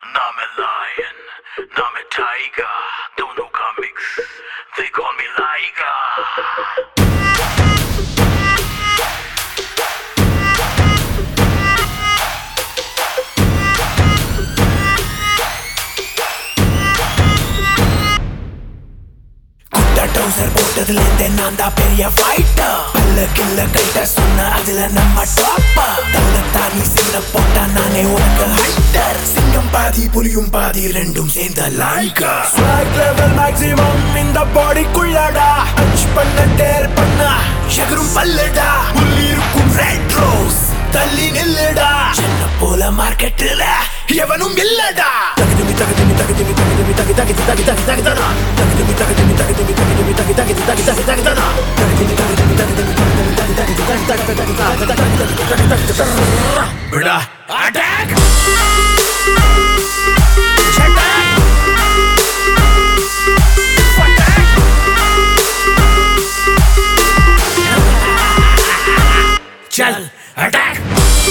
I'm a lion, I'm a tiger. Don't know comics, they call me Liger. குட்ட டவுசர் போட்டதுல இருந்தே நான் தான் பெரிய ஃபைட்டர் பல்ல கில்ல கைட்ட சொன்ன அதுல நம்ம டாப்பர் தங்க தானி சின்ன போட்டா நானே உனக்கு ஹைட்டர் சிங்கம் பாதி புலியும் பாதி ரெண்டும் சேர்ந்த லாய்கா ஸ்வாக் லெவல் மேக்ஸிமம் இந்த பாடிக்குள்ளடா பஞ்ச் பண்ண டேர் பண்ண எகரும் பல்லடா உள்ளி இருக்கும் ரெட் ரோஸ் தள்ளி நில்லுடா சின்ன போல மார்க்கெட்டுல எவனும் இல்லடா தகுதி தகுதி தகுதி தகுதி தகுதி தகுதி தகுதி தகுதி தகுதனா தகுதி தகுதி தகுதி தகுதி தகுதி தகுதி தகுதி தகுதி தகுதனா தகுதி தகுதி தகுதி தகுதி தகுதி விடா அட்டாக் चल अटैक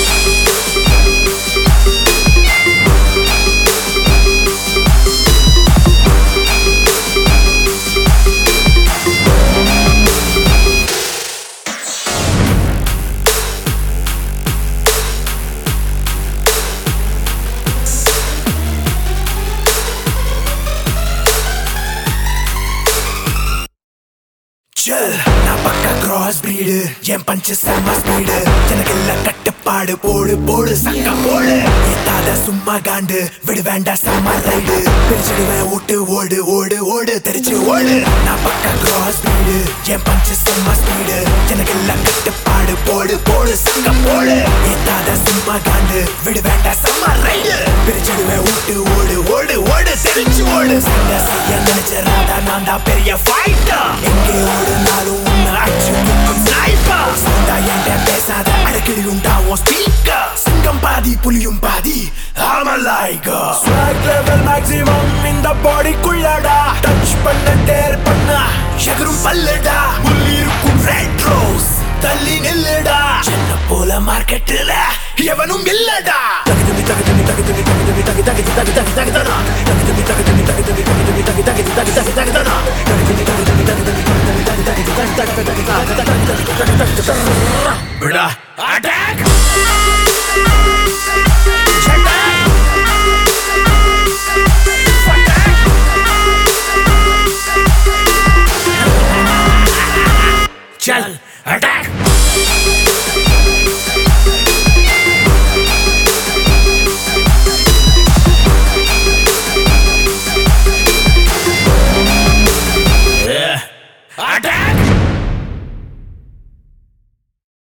Chill, நான் பக்கா கிராஸ் பிரீடு என் பஞ்சு செம்ம ஸ்பீடு எனக்கு இல்ல கட்டுப்பாடு போடு போடு சக்க போடு எத்தாத சும்மா காண்டு விடு வேண்டாம் செம்ம ரைடு பிரிச்சிடுவேன் ஓட்டு ஓடு ஓடு ஓடு தெரிச்சு ஓடு நான் பக்கா கிராஸ் பிரீடு என் பஞ்சு செம்ம ஸ்பீடு எனக்கு இல்ல கட்டுப்பாடு போடு போடு சக்க போடு எத்தாத சும்மா காண்டு விடு வேண்டாம் செம்ம ரைடு பிரிச்சிடுவேன் ஓட்டு ஓடு ஓடு ஓடு தெரிச்சு ஓடு சண்டை செய்ய நினைச்சிடாத நான் தான் பெரிய ஃபைட்டர் எங்கே ஓடுனாலும் உன்னை அடிச்சு நிற்கும் ஸ்னைப்பர் சவுண்டா என்கிட்ட பேசாத அடிக்கடி உண்டா உன் ஸ்பீக்கர் சிங்கம் பாதி புலியும் பாதி I'm a liger Swag level maximum இந்த பாடிக்குள்ளடா டச் பண்ண டேர் பண்ண எகரும் பல்லடா உள்ளி இருக்கும் ரெட் ரோஸ் தள்ளி நில்லுடா சின்ன போல மார்க்கெட்டுல எவனும் இல்லடா தகுதி தகுதி தகுதி தகுதி தகுதி தகுதி தகுதி தகுதி தகுதனா தகுதி தகுதி தகுதி தகுதி தகுதி தகுதி தகுதி தகுதி தகுதனா தகுதி தகுதி தகுதி தகுதி விடா அட்டாக்